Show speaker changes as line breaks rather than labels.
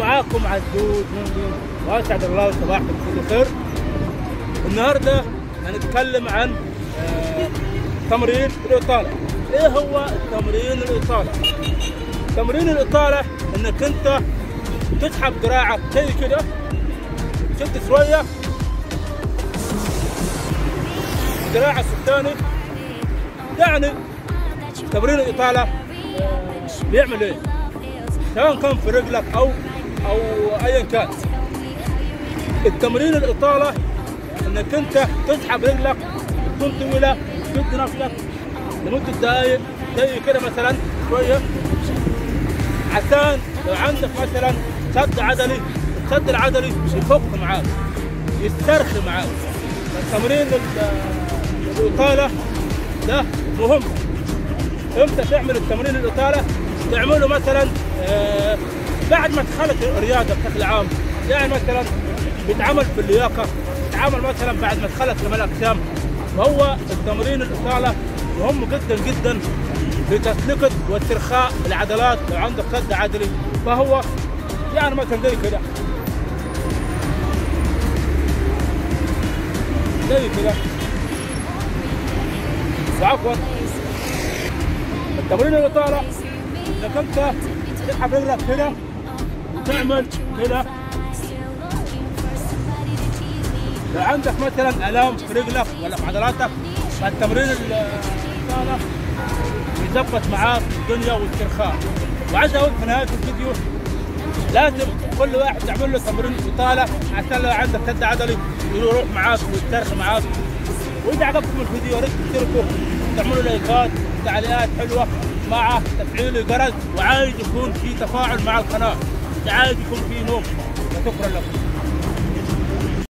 معاكم عزوز مندي واسعد الله صباحكم بكل خير النهارده هنتكلم عن آه، تمرين الاطاله ايه هو تمرين الاطاله تمرين الاطاله انك انت تسحب دراعك زي كده تشد شويه دراعك الثاني يعني تمرين الاطاله آه، بيعمل ايه سواء كان في رجلك او او ايا كان التمرين الاطاله انك انت تسحب رجلك تكون طويله تشد نفسك لمده دقائق زي كده مثلا شويه عشان لو عندك مثلا سد عضلي السد العضلي يفك معاك يسترخي معاك التمرين ال- الاطاله ده مهم امتى تعمل التمرين الاطاله تعمله مثلا آه، بعد ما تخلص الرياضه بشكل عام يعني مثلا بيتعمل في اللياقه بيتعمل مثلا بعد ما تخلص كمال الاجسام وهو التمرين الاطاله مهم جدا جدا لتسليكة واسترخاء العضلات لو عندك سد عضلي فهو يعني مثلا زي كده زي كده وعفوا التمرين الاطاله انك انت تسحب رجلك كده وتعمل كده لو عندك مثلا الام في رجلك ولا في عضلاتك فالتمرين الاطاله يظبط معاك الدنيا والاسترخاء وعايز اقول في نهايه الفيديو لازم كل واحد تعمل له تمرين اطاله عشان لو عندك سد عضلي يروح معاك ويسترخي معاك واذا عجبكم الفيديو يا ريت تشتركوا تعملوا لايكات تعليقات حلوه مع تفعيل الجرس وعايز يكون في تفاعل مع القناه مش عايز يكون في نوم وشكرا لكم